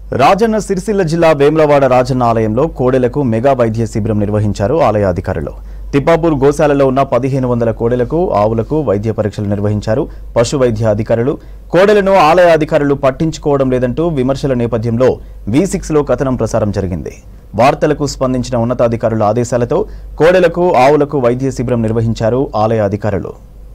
రాజన్న సిరిసిల్ల జిల్లా వేములవాడ రాజన్న ఆలయంలో కోడెలకు మెగా వైద్య శిబిరం నిర్వహించారు ఆలయ అధికారులు తిప్పాపూర్ గోశాలలో ఉన్న పదిహేను వందల కోడెలకు ఆవులకు వైద్య పరీక్షలు నిర్వహించారు పశు వైద్య అధికారులు కోడెలను ఆలయ అధికారులు పట్టించుకోవడం లేదంటూ విమర్శల నేపథ్యంలో వి లో కథనం ప్రసారం జరిగింది వార్తలకు స్పందించిన ఉన్నతాధికారుల ఆదేశాలతో కోడెలకు ఆవులకు వైద్య శిబిరం నిర్వహించారు ఆలయ అధికారులు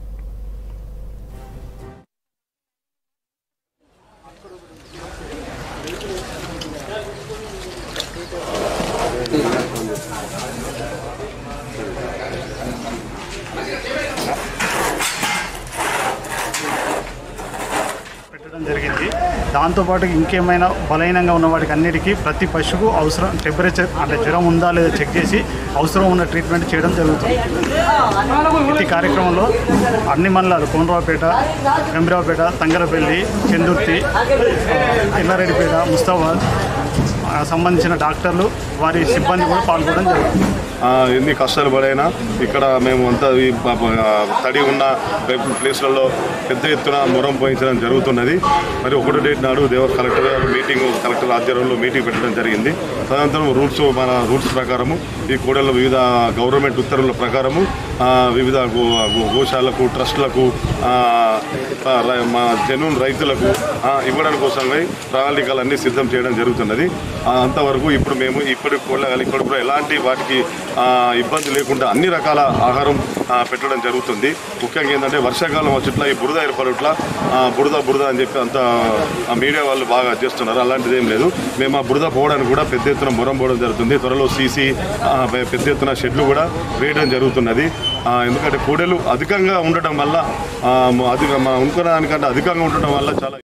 పెట్టడం జరిగింది దాంతోపాటు ఇంకేమైనా బలహీనంగా ఉన్న వాటికి అన్నిటికీ ప్రతి పశువు అవసరం టెంపరేచర్ అంటే జ్వరం ఉందా లేదా చెక్ చేసి అవసరం ఉన్న ట్రీట్మెంట్ చేయడం జరుగుతుంది ప్రతి కార్యక్రమంలో అన్ని మండలాలు కోనరావుపేట వెంబరావుపేట తంగరపల్లి చెందుర్తి ఎల్లారెడ్డిపేట ముస్తాబాద్ ఆ, సంబంధించిన డాక్టర్లు వారి సిబ్బంది కూడా పాల్గొనడం జరుగుతుంది ఆ, ఎన్ని కష్టాలు పడైనా ఇక్కడ మేము అంతా ఈ ప- ప- ఆ, తడి ఉన్న ప్లేస్లలో పెద్ద ఎత్తున మొరం పోయించడం జరుగుతున్నది మరి ఒకటో డేట్ నాడు దేవ కలెక్టర్ గారు మీటింగ్ కలెక్టర్ ఆధ్వర్యంలో మీటింగ్ పెట్టడం జరిగింది తదనంతరం రూల్స్ మన రూల్స్ ప్రకారము ఈ కూడల్లో వివిధ గవర్నమెంట్ ఉత్తర్వుల ప్రకారము ఆ, వివిధ గో గో- గోశాలకు ట్రస్టులకు ఆ, ఆ, రై- మా జనూన్ రైతులకు ఆ, ఇవ్వడానికి కోసమై ప్రణాళికలన్నీ సిద్ధం చేయడం జరుగుతున్నది ఆ, అంతవరకు ఇప్పుడు మేము ఇప్పటి కోళ్ళ ఇప్పుడు కూడా ఎలాంటి వాటికి ఆ, ఇబ్బంది లేకుండా అన్ని రకాల ఆహారం ఆ, పెట్టడం జరుగుతుంది ముఖ్యంగా ఏంటంటే వర్షాకాలం వచ్చేట్లా ఈ బురద ఏర్పడట్ల ఆ, బురద బురద అని చెప్పి అంతా ఆ మీడియా వాళ్ళు బాగా చేస్తున్నారు అలాంటిది ఏం లేదు మేము ఆ బురద పోవడానికి కూడా పెద్ద ఎత్తున మొరం పోవడం జరుగుతుంది త్వరలో సీసీ ఆ, పె- పెద్ద ఎత్తున షెడ్లు కూడా వేయడం జరుగుతున్నది ఆ, ఎందుకంటే కూడలు అధికంగా ఉండటం వల్ల ఆ, అధిక మన అనుకున్న దానికంటే అధికంగా ఉండటం వల్ల చాలా